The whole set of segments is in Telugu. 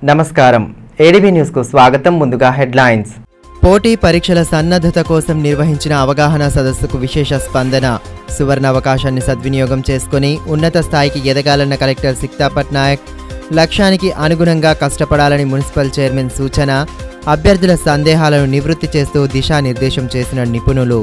నమస్కారం ఏడీబీ న్యూస్కు స్వాగతం ముందుగా హెడ్లైన్స్ పోటీ పరీక్షల సన్నద్ధత కోసం నిర్వహించిన అవగాహన సదస్సుకు విశేష స్పందన సువర్ణ అవకాశాన్ని సద్వినియోగం చేసుకుని ఉన్నత స్థాయికి ఎదగాలన్న కలెక్టర్ సిక్తా పట్నాయక్ లక్ష్యానికి అనుగుణంగా కష్టపడాలని మున్సిపల్ చైర్మన్ సూచన అభ్యర్థుల సందేహాలను నివృత్తి చేస్తూ దిశానిర్దేశం చేసిన నిపుణులు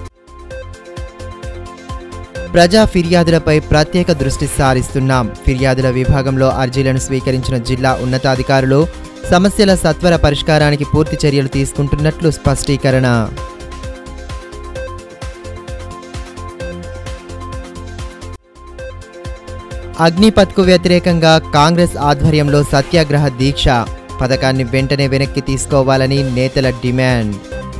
ప్రజా ఫిర్యాదులపై ప్రత్యేక దృష్టి సారిస్తున్నాం ఫిర్యాదుల విభాగంలో అర్జీలను స్వీకరించిన జిల్లా ఉన్నతాధికారులు సమస్యల సత్వర పరిష్కారానికి పూర్తి చర్యలు తీసుకుంటున్నట్లు స్పష్టీకరణ అగ్నిపథ్కు వ్యతిరేకంగా కాంగ్రెస్ ఆధ్వర్యంలో సత్యాగ్రహ దీక్ష పథకాన్ని వెంటనే వెనక్కి తీసుకోవాలని నేతల డిమాండ్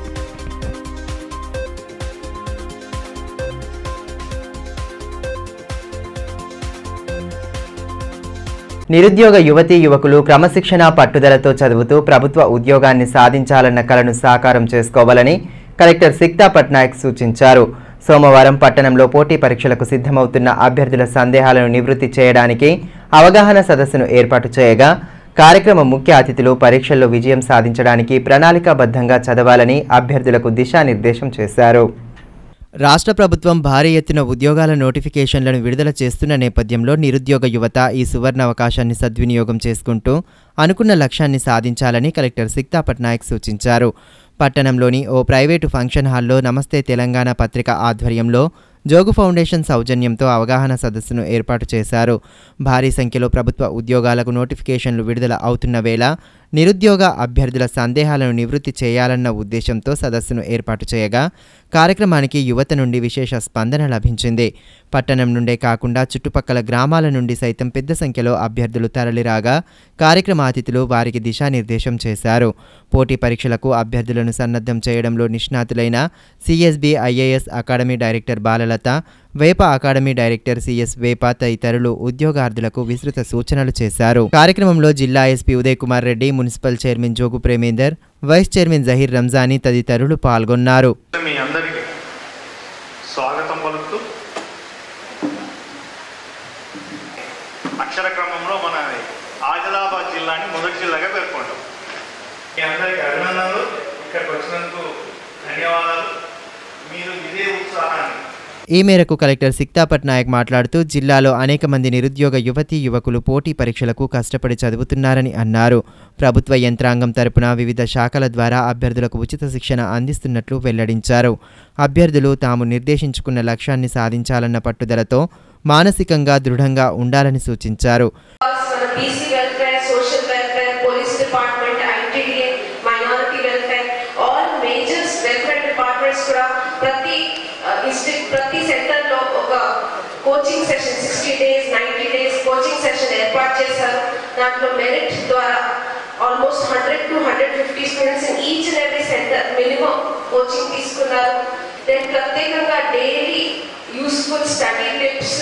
నిరుద్యోగ యువతీ యువకులు క్రమశిక్షణ పట్టుదలతో చదువుతూ ప్రభుత్వ ఉద్యోగాన్ని సాధించాలన్న కలను సాకారం చేసుకోవాలని కలెక్టర్ సిక్తా పట్నాయక్ సూచించారు సోమవారం పట్టణంలో పోటీ పరీక్షలకు సిద్ధమవుతున్న అభ్యర్థుల సందేహాలను నివృత్తి చేయడానికి అవగాహన సదస్సును ఏర్పాటు చేయగా కార్యక్రమ ముఖ్య అతిథులు పరీక్షల్లో విజయం సాధించడానికి ప్రణాళికాబద్ధంగా చదవాలని అభ్యర్థులకు దిశానిర్దేశం చేశారు రాష్ట్ర ప్రభుత్వం భారీ ఎత్తున ఉద్యోగాల నోటిఫికేషన్లను విడుదల చేస్తున్న నేపథ్యంలో నిరుద్యోగ యువత ఈ సువర్ణ అవకాశాన్ని సద్వినియోగం చేసుకుంటూ అనుకున్న లక్ష్యాన్ని సాధించాలని కలెక్టర్ సిక్తా పట్నాయక్ సూచించారు పట్టణంలోని ఓ ప్రైవేటు ఫంక్షన్ హాల్లో నమస్తే తెలంగాణ పత్రిక ఆధ్వర్యంలో జోగు ఫౌండేషన్ సౌజన్యంతో అవగాహన సదస్సును ఏర్పాటు చేశారు భారీ సంఖ్యలో ప్రభుత్వ ఉద్యోగాలకు నోటిఫికేషన్లు విడుదల అవుతున్న వేళ నిరుద్యోగ అభ్యర్థుల సందేహాలను నివృత్తి చేయాలన్న ఉద్దేశంతో సదస్సును ఏర్పాటు చేయగా కార్యక్రమానికి యువత నుండి విశేష స్పందన లభించింది పట్టణం నుండే కాకుండా చుట్టుపక్కల గ్రామాల నుండి సైతం పెద్ద సంఖ్యలో అభ్యర్థులు తరలిరాగా కార్యక్రమ అతిథులు వారికి దిశానిర్దేశం చేశారు పోటీ పరీక్షలకు అభ్యర్థులను సన్నద్ధం చేయడంలో నిష్ణాతులైన CSB IAS academy director Balalatha వేప అకాడమీ డైరెక్టర్ సిఎస్ వేప తదితరులు ఉద్యోగార్థులకు విస్తృత సూచనలు చేశారు కార్యక్రమంలో జిల్లా SP Uday Kumar Reddy municipal chairman Jogu Premender vice chairman Zaheer Ramzani తదితరులు పాల్గొన్నారు మీ అందరికీ స్వాగతం పలుకుతూ అక్షర క్రమంలో మన ఆదిలాబాద్ జిల్లాని మొదటి జిల్లాగా పేర్కొంటాం మీ అందరికీ అభినందనలు ఇక్కడికి వచ్చినందుకు ధన్యవాదాలు మీరు ఇదే ఉత్సాహాన్ని ఈ మేరకు కలెక్టర్ సిక్తా పట్నాయక్ మాట్లాడుతూ జిల్లాలో అనేక మంది నిరుద్యోగ యువతీ యువకులు పోటీ పరీక్షలకు కష్టపడి చదువుతున్నారని అన్నారు ప్రభుత్వ యంత్రాంగం తరపున వివిధ శాఖల ద్వారా అభ్యర్థులకు ఉచిత శిక్షణ అందిస్తున్నట్లు వెల్లడించారు అభ్యర్థులు తాము నిర్దేశించుకున్న లక్ష్యాన్ని సాధించాలన్న పట్టుదలతో మానసికంగా దృఢంగా ఉండాలని సూచించారు మన BC welfare social welfare police department ITDA minority welfare all majors welfare departments కూడా ప్రతి డిస్ట్రిక్ట్ ప్రతి సెంటర్ లో ఒక coaching session sixty days ninety days coaching session ఏర్పాటు చేశారు దాంట్లో మెరిట్ ద్వారా almost hundred to hundred fifty students in each and every centre minimum coaching తీసుకున్నారు దెన్ ప్రత్యేకంగా daily useful study tips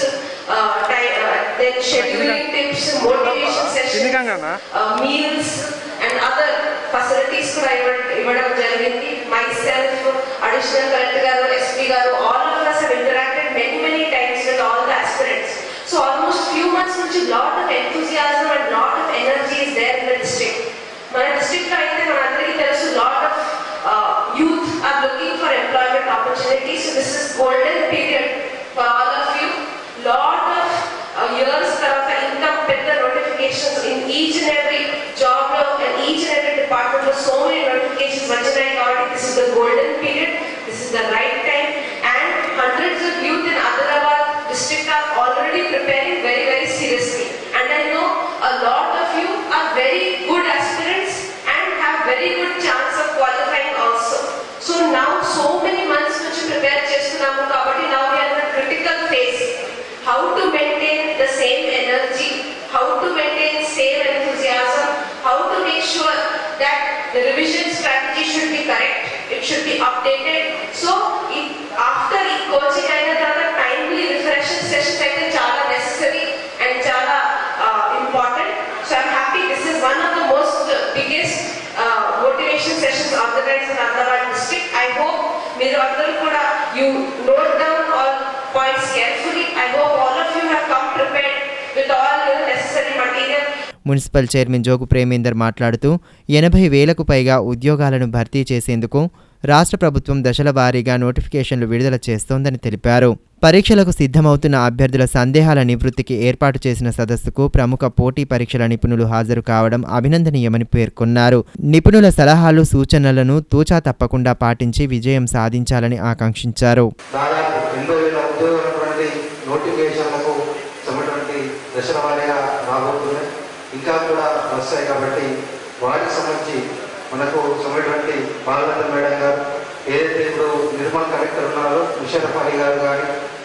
then scheduling tips motivation session meals and other facilities కూడా ఇవ్వ- ఇవ్వడం జరిగింది my myself additional collector garu SP garu all of us have interacted many many times with all the aspirants so almost few months నుంచి lot of enthusiasm and lot of energy is there in the district మన డిస్ట్రిక్ట్ లో అయితే మనందరికీ తెలుసు lot of youth are looking for employment opportunities this is golden period for all of you lot of years తర్వాత ఇంకా పెద్ద notifications in each and every job లో and each and every department లో సో మెనీ నోటిఫికేషన్స్ వచ్చినాయి కాబట్టి this is the golden period this is the right time and hundreds of youth in Adilabad district are already preparing very very seriously and I know a lot of you are very good aspirants and have very good chance of qualifying also. So now so many months which prepare చేస్తున్నాము కాబట్టి now we are in a critical phase. How to maintain the same energy, how to maintain same enthusiasm, how to make sure that the revision strategy should be correct, it should be updated. So it, after ఈ coaching అయిన తర్వాత timely refresher sessions అయితే చాలా necessary and చాలా uh, important. So I'm happy this is one of the most uh, biggest uh, motivation sessions organized in Ahmedabad district. I hope మీరు అందరూ కూడా you note down all points carefully. I hope all of you have come prepared with all your necessary material. Municipal chairman Jogu Premender మాట్లాడుతూ ఎనభై వేలకు పైగా ఉద్యోగాలను భర్తీ చేసేందుకు రాష్ట్ర ప్రభుత్వం దశల వారీగా నోటిఫికేషన్లు విడుదల చేస్తోందని తెలిపారు పరీక్షలకు సిద్ధమవుతున్న అభ్యర్థుల సందేహాల నివృత్తికి ఏర్పాటు చేసిన సదస్సుకు ప్రముఖ పోటీ పరీక్షల నిపుణులు హాజరు కావడం అభినందనీయమని పేర్కొన్నారు నిపుణుల సలహాలు సూచనలను తూచా తప్పకుండా పాటించి విజయం సాధించాలని ఆకాంక్షించారు దాదాపు రెండు వేల ఉద్యోగాలటువంటి నోటిఫికేషన్లకు సంబంధించినటువంటి దశల వారీగా రాబోతున్నాయి ఇంకా కూడా వస్తాయి కాబట్టి వాటికి సంబంధించి మనకు సంబంధించినటువంటి బాలలత మేడం గారు ఏదైతే ఇప్పుడు నిర్మల్ కలెక్టర్ ఉన్నారో ముషరఫ్ అలీ గారు కానీ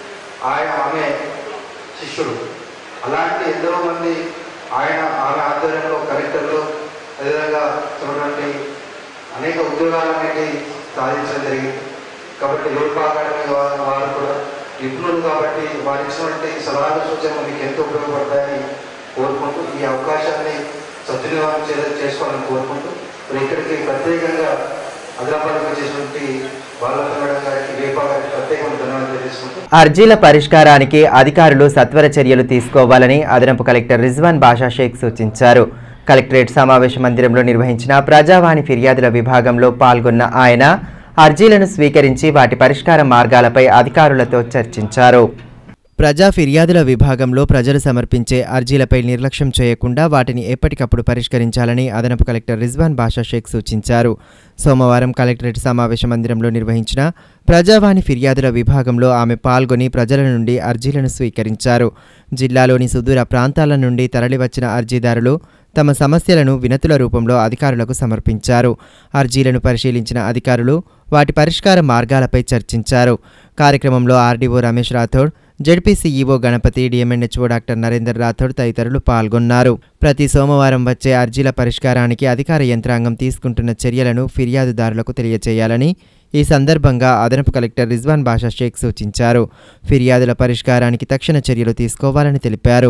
ఆయన ఆమె శిష్యుడు అలాంటి ఎందరో మంది ఆయన ఆమె ఆధ్వర్యంలో కలెక్టర్లు అదేవిధంగా సంబంధించినటువంటి అనేక ఉద్యోగాలు అనేవి సాధించడం జరిగింది కాబట్టి లోక్ అకాడమీ వారు వారు కూడా నిపుణులు కాబట్టి వారు ఇచ్చినటువంటి సలహాలు సూచనలు మీకు ఎంతో ఉపయోగపడతాయని కోరుకుంటూ ఈ అవకాశాన్ని సద్వినియోగం చే చేసుకోవాలని కోరుకుంటూ మరి ఇక్కడికి ప్రత్యేకంగా ఆదిలాబాద్కి వచ్చేసినటువంటి బాలక మేడం గారికి రేపా గారికి ప్రత్యేకమైన ధన్యవాదాలు తెలియజేసుకుంటూ అర్జీల పరిష్కారానికి అధికారులు సత్వర చర్యలు తీసుకోవాలని అదనపు కలెక్టర్ రిజ్వాన్ బాషా షేక్ సూచించారు కలెక్టరేట్ సమావేశ మందిరంలో నిర్వహించిన ప్రజావాణి ఫిర్యాదుల విభాగంలో పాల్గొన్న ఆయన అర్జీలను స్వీకరించి వాటి పరిష్కార మార్గాలపై అధికారులతో చర్చించారు ప్రజా ఫిర్యాదుల విభాగంలో ప్రజలు సమర్పించే అర్జీలపై నిర్లక్ష్యం చేయకుండా వాటిని ఎప్పటికప్పుడు పరిష్కరించాలని అదనపు కలెక్టర్ రిజ్వాన్ బాషా షేక్ సూచించారు సోమవారం కలెక్టరేట్ సమావేశ మందిరంలో నిర్వహించిన ప్రజావాణి ఫిర్యాదుల విభాగంలో ఆమె పాల్గొని ప్రజల నుండి అర్జీలను స్వీకరించారు జిల్లాలోని సుదూర ప్రాంతాల నుండి తరలివచ్చిన అర్జీదారులు తమ సమస్యలను వినతుల రూపంలో అధికారులకు సమర్పించారు అర్జీలను పరిశీలించిన అధికారులు వాటి పరిష్కార మార్గాలపై చర్చించారు కార్యక్రమంలో RDO Ramesh Rathod ZP CEO Ganapathi DM and HO doctor Narender Rathod తదితరులు పాల్గొన్నారు ప్రతి సోమవారం వచ్చే అర్జీల పరిష్కారానికి అధికార యంత్రాంగం తీసుకుంటున్న చర్యలను ఫిర్యాదుదారులకు తెలియజేయాలని ఈ సందర్భంగా అదనపు కలెక్టర్ రిజ్వాన్ బాషా షేక్ సూచించారు ఫిర్యాదుల పరిష్కారానికి తక్షణ చర్యలు తీసుకోవాలని తెలిపారు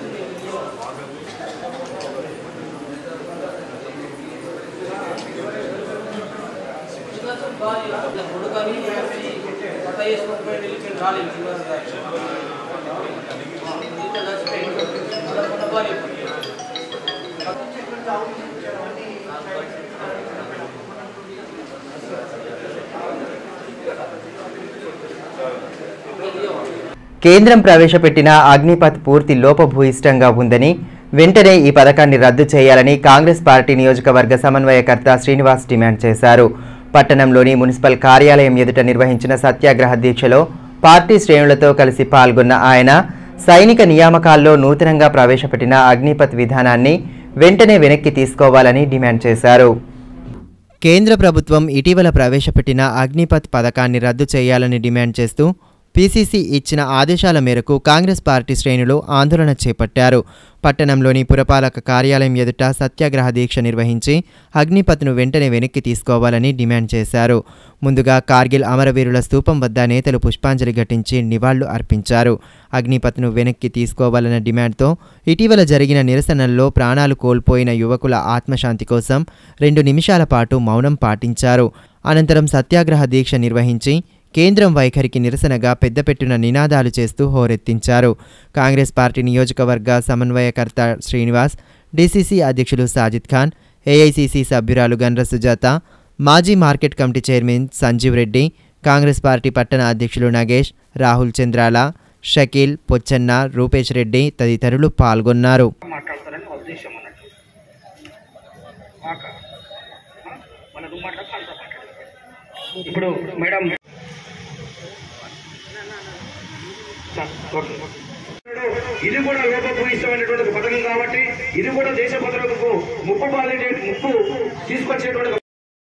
కేంద్రం ప్రవేశపెట్టిన అగ్నిపథ్ పూర్తి లోపభూయిష్టంగా ఉందని వెంటనే ఈ పథకాన్ని రద్దు చేయాలని కాంగ్రెస్ పార్టీ నియోజకవర్గ సమన్వయకర్త శ్రీనివాస్ డిమాండ్ చేశారు పట్టణంలోని మున్సిపల్ కార్యాలయం ఎదుట నిర్వహించిన సత్యాగ్రహ దీక్షలో పార్టీ శ్రేణులతో కలిసి పాల్గొన్న ఆయన సైనిక నియామకాల్లో నూతనంగా ప్రవేశపెట్టిన అగ్నిపథ్ విధానాన్ని వెంటనే వెనక్కి తీసుకోవాలని డిమాండ్ చేశారు కేంద్ర ప్రభుత్వం ఇటీవల ప్రవేశపెట్టిన అగ్నిపథ్ పథకాన్ని రద్దు చేయాలని డిమాండ్ చేస్తూ పీసీసీ ఇచ్చిన ఆదేశాల మేరకు కాంగ్రెస్ పార్టీ శ్రేణులు ఆందోళన చేపట్టారు పట్టణంలోని పురపాలక కార్యాలయం ఎదుట సత్యాగ్రహ దీక్ష నిర్వహించి అగ్నిపథ్ను వెంటనే వెనక్కి తీసుకోవాలని డిమాండ్ చేశారు ముందుగా కార్గిల్ అమరవీరుల స్తూపం వద్ద నేతలు పుష్పాంజలి ఘటించి నివాళులు అర్పించారు అగ్నిపథ్ను వెనక్కి తీసుకోవాలన్న డిమాండ్తో ఇటీవల జరిగిన నిరసనల్లో ప్రాణాలు కోల్పోయిన యువకుల ఆత్మశాంతి కోసం రెండు నిమిషాల పాటు మౌనం పాటించారు అనంతరం సత్యాగ్రహ దీక్ష నిర్వహించి కేంద్రం వైఖరికి నిరసనగా పెద్దపెట్టున నినాదాలు చేస్తూ హోరెత్తించారు కాంగ్రెస్ పార్టీ నియోజకవర్గ సమన్వయకర్త శ్రీనివాస్ డీసీసీ అధ్యక్షులు సాజిద్ ఖాన్ ఏఐసీసీ సభ్యురాలు గండ్ర సుజాత మాజీ market committee chairman Sanjeev Reddy Congress party పట్టణ అధ్యక్షులు నగేష్ రాహుల్ చంద్రాల షకీల్ పొచ్చన్న రూపేష్ రెడ్డి తదితరులు పాల్గొన్నారు మాట్లాడతారని నా ఉద్దేశం అన్నట్టు మాక మన నువ్వు మాట్లాడు వాళ్ళతో మాట్లాడు ఇప్పుడు మేడం సార్, ఓకే ఇది కూడా లోపభూయిష్టమైనటువంటి ఒక పథకం కాబట్టి ఇది కూడా దేశ భద్రతకు ముప్పు పాలే ముప్పు తీసుకొచ్చేటువంటి ఒక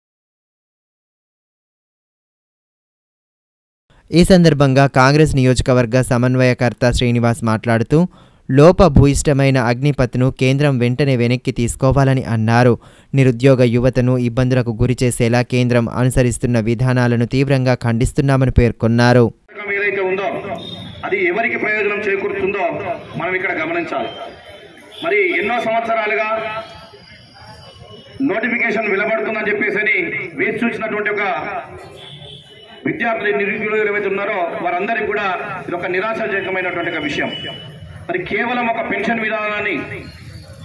ఈ సందర్భంగా కాంగ్రెస్ నియోజకవర్గ సమన్వయకర్త శ్రీనివాస్ మాట్లాడుతూ లోపభూయిష్టమైన అగ్నిపథ్ను కేంద్రం వెంటనే వెనక్కి తీసుకోవాలని అన్నారు నిరుద్యోగ యువతను ఇబ్బందులకు గురిచేసేలా కేంద్రం అనుసరిస్తున్న విధానాలను తీవ్రంగా ఖండిస్తున్నామని పేర్కొన్నారు పథకం ఏదైతే ఉందో అది ఎవరికి ప్రయోజనం చేకూరుతుందో మనం ఇక్కడ గమనించాలి మరి ఎన్నో సంవత్సరాలుగా నోటిఫికేషన్ వెలువడుతుందని చెప్పేసి అని వేచి చూసినటువంటి ఒక విద్యార్థులు నిరుద్యోగులు ఏవైతే ఉన్నారో వారందరికీ కూడా ఇది ఒక నిరాశాజనకమైనటువంటి ఒక విషయం మరి కేవలం ఒక పెన్షన్ విధానాన్ని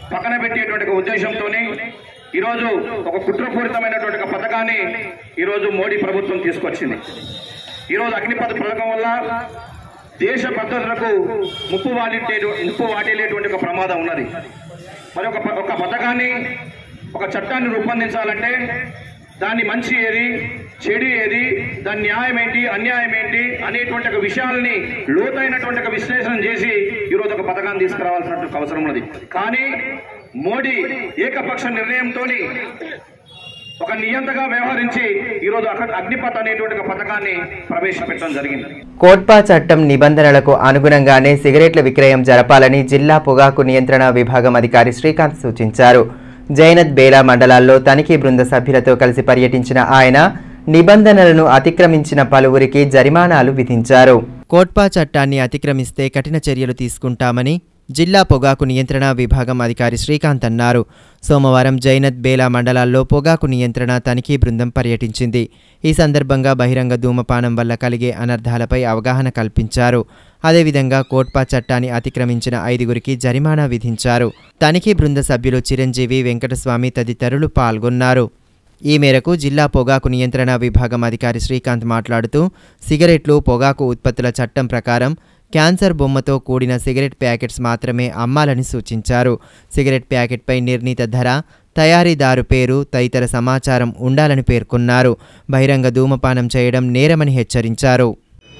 పక్కన పెట్టేటువంటి ఒక ఉద్దేశంతోనే ఈరోజు ఒక కుట్రపూరితమైనటువంటి ఒక పథకాన్ని ఈరోజు మోడీ ప్రభుత్వం తీసుకొచ్చింది ఈరోజు అగ్నిపథ పథకం వల్ల దేశ భద్రతలకు ముప్పు వాటిల్లే ముప్పు వాటిల్లేటువంటి ఒక ప్రమాదం ఉన్నది మరి ఒక ప- ఒక పథకాన్ని ఒక చట్టాన్ని రూపొందించాలంటే దాని మంచి ఏది చెడు ఏది దాని న్యాయం ఏంటి అన్యాయం ఏంటి అనేటువంటి ఒక విషయాలని లోతైనటువంటి ఒక విశ్లేషణ చేసి ఈరోజు ఒక పథకాన్ని తీసుకురావాల్సినటువంటి అవసరం ఉన్నది కానీ మోడీ ఏకపక్ష నిర్ణయంతో ఒక నియంతగా వ్యవహరించి ఈరోజు అక్కడ అగ్నిపథ్ అనేటువంటి ఒక పథకాన్ని ప్రవేశపెట్టడం జరిగింది కోట్పా చట్టం నిబంధనలకు అనుగుణంగానే సిగరెట్ల విక్రయం జరపాలని జిల్లా పొగాకు నియంత్రణ విభాగం అధికారి శ్రీకాంత్ సూచించారు జైనత్ బేలా మండలాల్లో తనిఖీ బృంద సభ్యులతో కలిసి పర్యటించిన ఆయన నిబంధనలను అతిక్రమించిన పలువురికి జరిమానాలు విధించారు కోట్పా చట్టాన్ని అతిక్రమిస్తే కఠిన చర్యలు తీసుకుంటామని జిల్లా పొగాకు నియంత్రణ విభాగం అధికారి శ్రీకాంత్ అన్నారు సోమవారం జైనత్ బేలా మండలాల్లో పొగాకు నియంత్రణ తనిఖీ బృందం పర్యటించింది ఈ సందర్భంగా బహిరంగ ధూమపానం వల్ల కలిగే అనర్థాలపై అవగాహన కల్పించారు అదేవిధంగా కోట్పా చట్టాన్ని అతిక్రమించిన ఐదుగురికి జరిమానా విధించారు తనిఖీ బృంద సభ్యులు చిరంజీవి వెంకటస్వామి తదితరులు పాల్గొన్నారు ఈ మేరకు జిల్లా పొగాకు నియంత్రణ విభాగం అధికారి శ్రీకాంత్ మాట్లాడుతూ సిగరెట్లు పొగాకు ఉత్పత్తుల చట్టం ప్రకారం క్యాన్సర్ బొమ్మతో కూడిన సిగరెట్ ప్యాకెట్స్ మాత్రమే అమ్మాలని సూచించారు సిగరెట్ ప్యాకెట్పై నిర్ణీత ధర తయారీదారు పేరు తదితర సమాచారం ఉండాలని పేర్కొన్నారు బహిరంగ ధూమపానం చేయడం నేరమని హెచ్చరించారు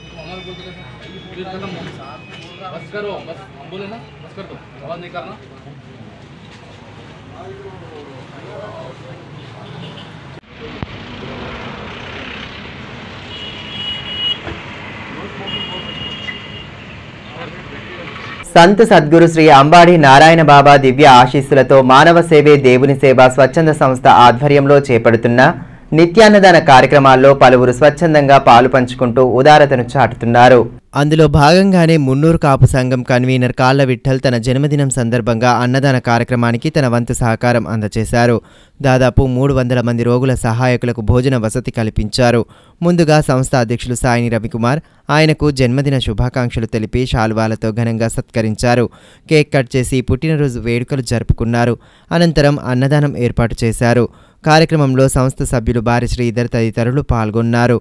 बस करो बस हम बोले ना बस कर दो आवाज नहीं करना సంత్ సద్గురు శ్రీ అంబాడి నారాయణ బాబా దివ్య ఆశీస్సులతో మానవ సేవే దేవుని సేవ స్వచ్ఛంద సంస్థ ఆధ్వర్యంలో చేపడుతున్న నిత్యాన్నదాన కార్యక్రమాల్లో పలువురు స్వచ్ఛందంగా పాలు పంచుకుంటూ ఉదారతను చాటుతున్నారు అందులో భాగంగానే మున్నూరు కాపు సంఘం కన్వీనర్ కాళ్ళ విఠల్ తన జన్మదినం సందర్భంగా అన్నదాన కార్యక్రమానికి తన వంతు సహకారం అందజేశారు దాదాపు మూడు వందల మంది రోగుల సహాయకులకు భోజన వసతి కల్పించారు ముందుగా సంస్థ అధ్యక్షులు సాయిని రవికుమార్ ఆయనకు జన్మదిన శుభాకాంక్షలు తెలిపి శాల్వాలతో ఘనంగా సత్కరించారు కేక్ కట్ చేసి పుట్టినరోజు వేడుకలు జరుపుకున్నారు అనంతరం అన్నదానం ఏర్పాటు చేశారు కార్యక్రమంలో సంస్థ సభ్యులు బారి శ్రీధర్ తదితరులు పాల్గొన్నారు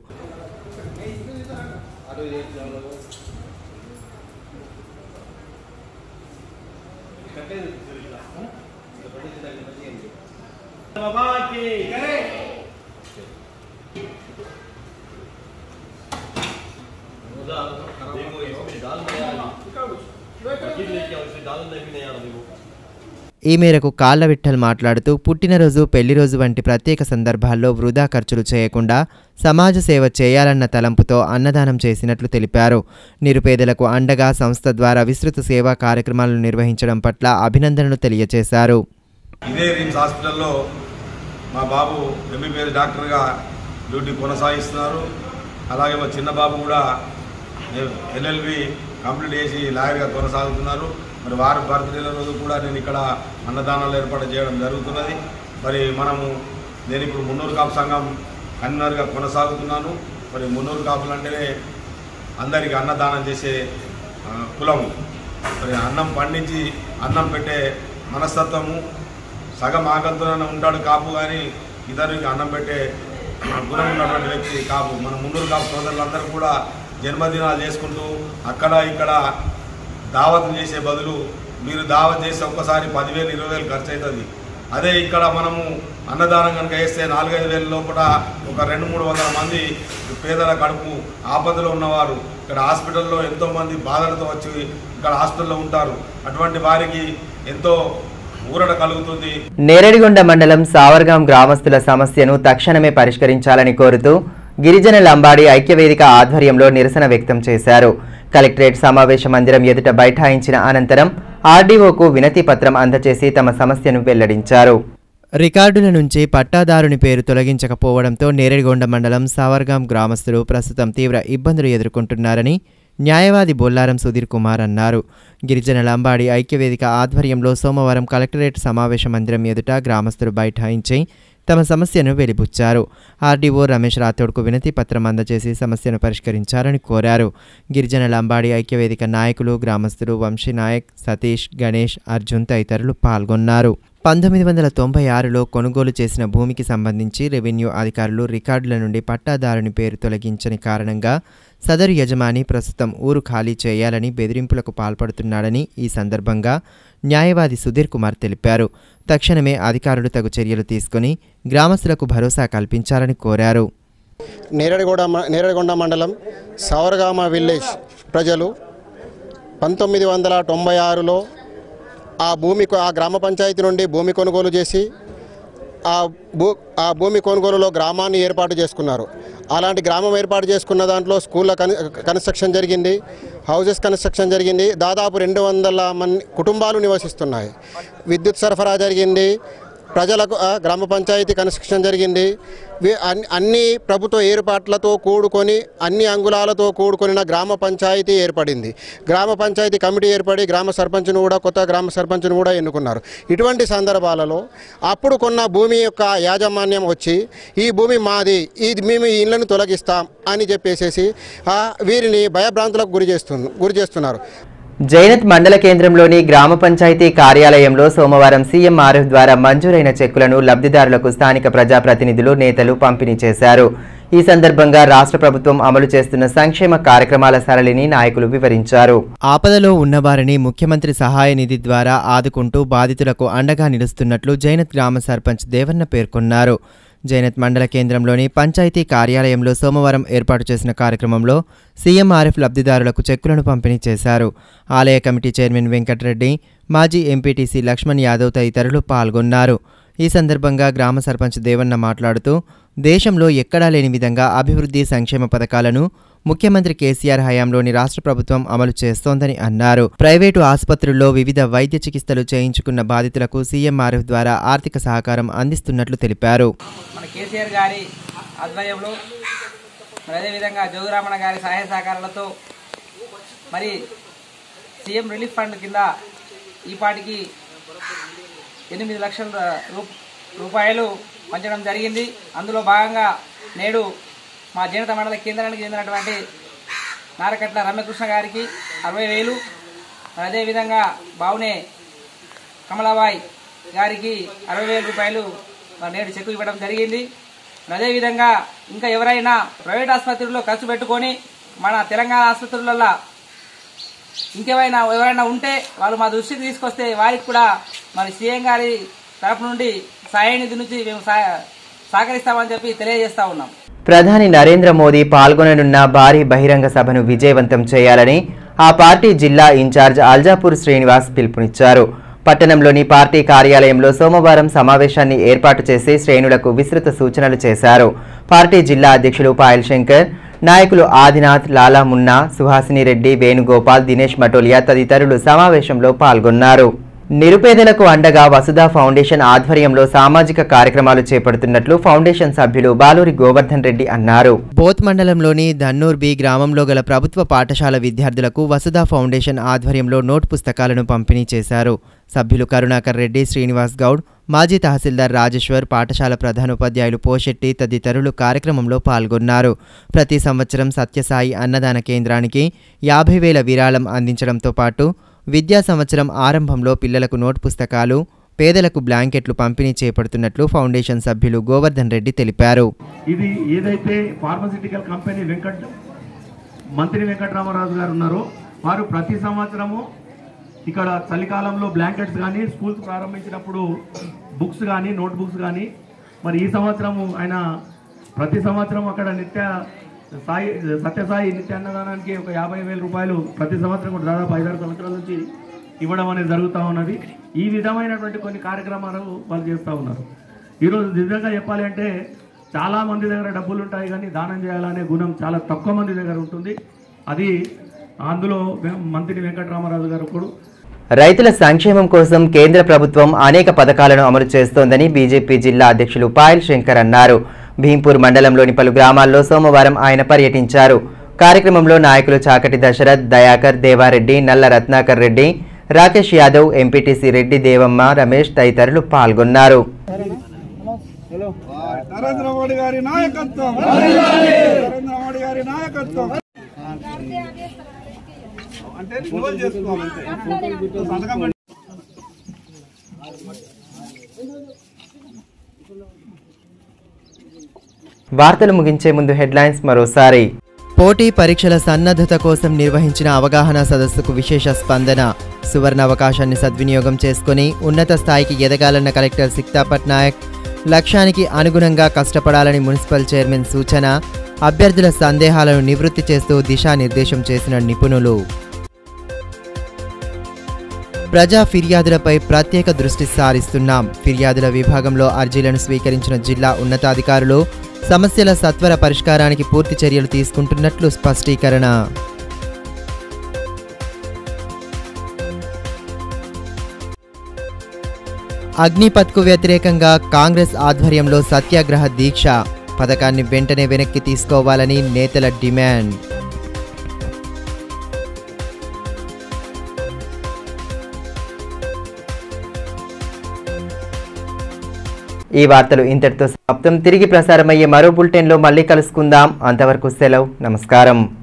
ఈ మేరకు కాళ్ళ విఠల్ మాట్లాడుతూ పుట్టినరోజు పెళ్లిరోజు వంటి ప్రత్యేక సందర్భాల్లో వృధా ఖర్చులు చేయకుండా సమాజ సేవ చేయాలన్న తలంపుతో అన్నదానం చేసినట్లు తెలిపారు నిరుపేదలకు అండగా సంస్థ ద్వారా విస్తృత సేవా కార్యక్రమాలను నిర్వహించడం పట్ల అభినందనలు తెలియజేశారు ఇదే రిమ్స్ హాస్పిటల్లో మా బాబు ఎంబీబీఎస్ డాక్టర్గా డ్యూటీ కొనసాగిస్తున్నారు అలాగే మా చిన్న బాబు కూడా ఎల్ఎల్బి కంప్లీట్ చేసి లాయర్గా కొనసాగుతున్నారు మరి వారి బర్త్డేల రోజు కూడా నేను ఇక్కడ అన్నదానాలు ఏర్పాటు చేయడం జరుగుతున్నది మరి మనము నేను ఇప్పుడు మున్నూరు కాపు సంఘం కన్వీనర్గా కొనసాగుతున్నాను మరి మున్నూరు కాపులు అంటేనే అందరికీ అన్నదానం చేసే ఆ, కులము మరి అన్నం పండించి అన్నం పెట్టే మనస్తత్వము సగం ఆకలితోనే ఉంటాడు కాపు కానీ ఇతరునికి అన్నం పెట్టే గుణం ఉన్నటువంటి వ్యక్తి కాపు మన మున్నూరు కాపు సోదరులందరూ కూడా జన్మదినాలు చేసుకుంటూ అక్కడ ఇక్కడ దావత్ చేసే బదులు మీరు దావత్ చేస్తే ఒక్కసారి పదివేలు ఇరవై వేలు ఖర్చు అవుతుంది అదే ఇక్కడ మనము అన్నదానం కనుక వేస్తే నాలుగైదు వేల లోపల ఒక రెండు మూడు వందల మంది పేదల కడుపు ఆపదలో ఉన్నవారు ఇక్కడ హాస్పిటల్లో ఎంతో మంది బాధలతో వచ్చి ఇక్కడ హాస్పిటల్లో ఉంటారు అటువంటి వారికి ఎంతో ఊరట కలుగుతుంది నేరేడిగొండ మండలం సావర్గాం గ్రామస్తుల సమస్యను తక్షణమే పరిష్కరించాలని కోరుతూ గిరిజన లంబాడి ఐక్యవేదిక ఆధ్వర్యంలో నిరసన వ్యక్తం చేశారు కలెక్టరేట్ సమావేశ మందిరం ఎదుట బైఠాయించిన అనంతరం ఆర్డీఓకు వినతి పత్రం అందజేసి తమ సమస్యను వెల్లడించారు రికార్డుల నుంచి పట్టాదారుని పేరు తొలగించకపోవడంతో నేరేడిగొండ మండలం సావర్గాం గ్రామస్తులు ప్రస్తుతం తీవ్ర ఇబ్బందులు ఎదుర్కొంటున్నారని న్యాయవాది బొల్లారం సుధీర్ కుమార్ అన్నారు గిరిజన లంబాడి ఐక్యవేదిక ఆధ్వర్యంలో సోమవారం కలెక్టరేట్ సమావేశ మందిరం ఎదుట గ్రామస్తులు బైఠాయించి తమ సమస్యను వెలిబుచ్చారు ఆర్డీఓ రమేష్ రాథోడ్కు వినతి పత్రం అందజేసి సమస్యను పరిష్కరించాలని కోరారు గిరిజన లంబాడి ఐక్యవేదిక నాయకులు గ్రామస్తులు వంశీనాయక్ సతీష్ గణేష్ అర్జున్ తదితరులు పాల్గొన్నారు పంతొమ్మిది వందల తొంభై ఆరులో కొనుగోలు చేసిన భూమికి సంబంధించి రెవెన్యూ అధికారులు రికార్డుల నుండి పట్టాదారుని పేరు తొలగించని కారణంగా సదరు యజమాని ప్రస్తుతం ఊరు ఖాళీ చేయాలని బెదిరింపులకు పాల్పడుతున్నాడని ఈ సందర్భంగా న్యాయవాది సుధీర్ కుమార్ తెలిపారు తక్షణమే అధికారులు తగు చర్యలు తీసుకుని గ్రామస్తులకు భరోసా కల్పించాలని కోరారు నేరడిగొండ మ- నేరడిగొండ మండలం సౌరగామ విలేజ్ ప్రజలు పంతొమ్మిది వందల తొంభై ఆరులో ఆ భూమి కొ- ఆ గ్రామ పంచాయతీ నుండి భూమి కొనుగోలు చేసి ఆ భూ ఆ భూమి కొనుగోలులో గ్రామాన్ని ఏర్పాటు చేసుకున్నారు అలాంటి గ్రామం ఏర్పాటు చేసుకున్న దాంట్లో స్కూళ్ళ కన్ కన్స్ట్రక్షన్ జరిగింది హౌసెస్ కన్స్ట్రక్షన్ జరిగింది దాదాపు రెండు వందల మంది కుటుంబాలు నివసిస్తున్నాయి విద్యుత్ సరఫరా జరిగింది ప్రజలకు ఆ, గ్రామ పంచాయతీ కన్స్ట్రక్షన్ జరిగింది వి- అన్- అన్ని ప్రభుత్వ ఏర్పాట్లతో కూడుకొని అన్ని అంగుళాలతో కూడుకొనిన గ్రామ పంచాయతీ ఏర్పడింది గ్రామ పంచాయతీ కమిటీ ఏర్పడి గ్రామ సర్పంచ్ను కూడా కొత్త గ్రామ సర్పంచ్ను కూడా ఎన్నుకున్నారు ఇటువంటి సందర్భాలలో అప్పుడు కొన్న భూమి యొక్క యాజమాన్యం వచ్చి ఈ భూమి మాది ఇది మేము ఈ ఇళ్లను తొలగిస్తాం అని చెప్పేసేసి ఆ, వీరిని భయభ్రాంతులకు గురి చేస్తు గురి చేస్తున్నారు జైనత్ మండల కేంద్రంలోని గ్రామ పంచాయతీ కార్యాలయంలో సోమవారం సీఎం ఆర్ఎఫ్ ద్వారా మంజూరైన చెక్కులను లబ్ధిదారులకు స్థానిక ప్రజాప్రతినిధులు నేతలు పంపిణీ చేశారు ఈ సందర్భంగా రాష్ట్ర ప్రభుత్వం అమలు చేస్తున్న సంక్షేమ కార్యక్రమాల సరళిని నాయకులు వివరించారు ఆపదలో ఉన్నవారిని ముఖ్యమంత్రి సహాయ నిధి ద్వారా ఆదుకుంటూ బాధితులకు అండగా నిలుస్తున్నట్లు జైనత్ గ్రామ సర్పంచ్ దేవన్న పేర్కొన్నారు జైనత్ మండల కేంద్రంలోని పంచాయతీ కార్యాలయంలో సోమవారం ఏర్పాటు చేసిన కార్యక్రమంలో సీఎంఆర్ఎఫ్ లబ్ధిదారులకు చెక్కులను పంపిణీ చేశారు ఆలయ కమిటీ చైర్మన్ వెంకటరెడ్డి మాజీ ఎంపీటీసీ లక్ష్మణ్ యాదవ్ తదితరులు పాల్గొన్నారు ఈ సందర్భంగా గ్రామ సర్పంచ్ దేవన్న మాట్లాడుతూ దేశంలో ఎక్కడా లేని విధంగా అభివృద్ధి సంక్షేమ పథకాలను ముఖ్యమంత్రి కేసీఆర్ హయాంలోని రాష్ట్ర ప్రభుత్వం అమలు చేస్తోందని అన్నారు ప్రైవేటు ఆసుపత్రుల్లో వివిధ వైద్య చికిత్సలు చేయించుకున్న బాధితులకు సీఎంఆర్ఎఫ్ ద్వారా ఆర్థిక సహకారం అందిస్తున్నట్లు తెలిపారు మన కేసీఆర్ గారి ఆధ్వర్యంలో మరి అదేవిధంగా జోగురామణ గారి సహాయ సహకారాలతో మరి సీఎం రిలీఫ్ ఫండ్ కింద ఈ పాటికి ఎనిమిది లక్షల రూ- రూపాయలు పంచడం జరిగింది అందులో భాగంగా నేడు మా జనత మండల కేంద్రానికి చెందినటువంటి నారకట్ల రమ్యకృష్ణ గారికి అరవై వేలు మరి అదేవిధంగా బావునే కమలాబాయ్ గారికి అరవై వేల రూపాయలు మరి నేడు చెక్కు ఇవ్వడం జరిగింది మరి అదేవిధంగా ఇంకా ఎవరైనా ప్రైవేట్ ఆసుపత్రుల్లో ఖర్చు పెట్టుకొని మన తెలంగాణ ఆసుపత్రులలో ఇంకేమైనా ఎవరైనా ఉంటే వాళ్ళు మా దృష్టికి తీసుకొస్తే వారికి కూడా మరి సీఎం గారి తరపు నుండి సాయ నిధి నుంచి మేము సహ- సహకరిస్తామని చెప్పి తెలియజేస్తా ఉన్నాం ప్రధాని నరేంద్ర మోదీ పాల్గొననున్న భారీ బహిరంగ సభను విజయవంతం చేయాలని ఆ పార్టీ జిల్లా ఇన్ఛార్జ్ అల్జాపూర్ శ్రీనివాస్ పిలుపునిచ్చారు పట్టణంలోని పార్టీ కార్యాలయంలో సోమవారం సమావేశాన్ని ఏర్పాటు చేసి శ్రేణులకు విస్తృత సూచనలు చేశారు పార్టీ జిల్లా అధ్యక్షులు పాయల్ శంకర్ నాయకులు ఆదినాథ్ లాలా మున్నా సుహాసిని రెడ్డి వేణుగోపాల్ దినేష్ మటోలియా తదితరులు సమావేశంలో పాల్గొన్నారు నిరుపేదలకు అండగా వసుధా ఫౌండేషన్ ఆధ్వర్యంలో సామాజిక కార్యక్రమాలు చేపడుతున్నట్లు ఫౌండేషన్ సభ్యులు బాలూరి గోవర్ధన్ రెడ్డి అన్నారు బోత్ మండలంలోని ధన్నూర్ బి గ్రామంలో గల ప్రభుత్వ పాఠశాల విద్యార్థులకు వసుధా ఫౌండేషన్ ఆధ్వర్యంలో నోట్ పుస్తకాలను పంపిణీ చేశారు సభ్యులు కరుణాకర్ రెడ్డి శ్రీనివాస్ గౌడ్ మాజీ తహసీల్దార్ రాజేశ్వర్ పాఠశాల ప్రధానోపాధ్యాయులు పోషెట్టి తదితరులు కార్యక్రమంలో పాల్గొన్నారు ప్రతి సంవత్సరం సత్యసాయి అన్నదాన కేంద్రానికి యాభై వేల విరాళం అందించడంతో పాటు విద్యా సంవత్సరం ఆరంభంలో పిల్లలకు నోట్ పుస్తకాలు పేదలకు బ్లాంకెట్లు పంపిణీ చేపడుతున్నట్లు ఫౌండేషన్ సభ్యులు గోవర్ధన్ రెడ్డి తెలిపారు ఇది ఏదైతే ఫార్మసిటికల్ కంపెనీ వెంకట్ మంత్రి వెంకటరామరాజు గారు ఉన్నారో వారు ప్రతి సంవత్సరము ఇక్కడ చలికాలంలో బ్లాంకెట్స్ కానీ స్కూల్స్ ప్రారంభించినప్పుడు బుక్స్ కానీ నోట్ బుక్స్ కానీ మరి ఈ సంవత్సరము ఆయన ప్రతి సంవత్సరం అక్కడ నిత్య సాయి సత్యసాయి నిత్య అన్నదానానికి ఒక యాభై వేల రూపాయలు ప్రతి సంవత్సరం కూడా దాదాపు ఐదారు సంవత్సరాల నుంచి ఇవ్వడం అనేది జరుగుతూ ఉన్నది ఈ విధమైనటువంటి కొన్ని కార్యక్రమాలు వాళ్ళు చేస్తూ ఉన్నారు ఈరోజు నిజంగా చెప్పాలి అంటే చాలా మంది దగ్గర డబ్బులు ఉంటాయి కానీ దానం చేయాలనే గుణం చాలా తక్కువ మంది దగ్గర ఉంటుంది అది అందులో వెం- మంత్రి వెంకటరామరాజు గారు కూడా రైతుల సంక్షేమం కోసం కేంద్ర ప్రభుత్వం అనేక పథకాలను అమలు చేస్తోందని బీజేపీ జిల్లా అధ్యక్షులు పాయల్ శంకర్ అన్నారు భీంపూర్ మండలంలోని పలు గ్రామాల్లో సోమవారం ఆయన పర్యటించారు కార్యక్రమంలో నాయకులు చాకటి దశరథ్ దయాకర్ దేవారెడ్డి నల్ల రత్నాకర్ రెడ్డి రాకేష్ యాదవ్ ఎంపీటీసీ రెడ్డి దేవమ్మ రమేష్ తదితరులు పాల్గొన్నారు నరేంద్ర మోడీ గారి నాయకత్వం నరేంద్ర మోడీ గారి నాయకత్వం అంటే రిన్యూవల్ చేసుకోవాలి అంతే సంతకం పెట్టి- వార్తలు ముగించే ముందు హెడ్లైన్స్ మరోసారి పోటీ పరీక్షల సన్నద్ధత కోసం నిర్వహించిన అవగాహన సదస్సుకు విశేష స్పందన సువర్ణ అవకాశాన్ని సద్వినియోగం చేసుకుని ఉన్నత స్థాయికి ఎదగాలన్న కలెక్టర్ సిక్తా పట్నాయక్ లక్ష్యానికి అనుగుణంగా కష్టపడాలని మున్సిపల్ చైర్మన్ సూచన అభ్యర్థుల సందేహాలను నివృత్తి చేస్తూ దిశానిర్దేశం చేసిన నిపుణులు ప్రజా ఫిర్యాదులపై ప్రత్యేక దృష్టి సారిస్తున్నాం ఫిర్యాదుల విభాగంలో అర్జీలను స్వీకరించిన జిల్లా ఉన్నతాధికారులు సమస్యల సత్వర పరిష్కారానికి పూర్తి చర్యలు తీసుకుంటున్నట్లు స్పష్టీకరణ అగ్నిపథ్కు వ్యతిరేకంగా కాంగ్రెస్ ఆధ్వర్యంలో సత్యాగ్రహ దీక్ష పథకాన్ని వెంటనే వెనక్కి తీసుకోవాలని నేతల డిమాండ్ ఈ వార్తలు ఇంతటితో సమాప్తం తిరిగి ప్రసారమయ్యే మరో బులెటిన్లో మళ్ళీ కలుసుకుందాం అంతవరకు సెలవు నమస్కారం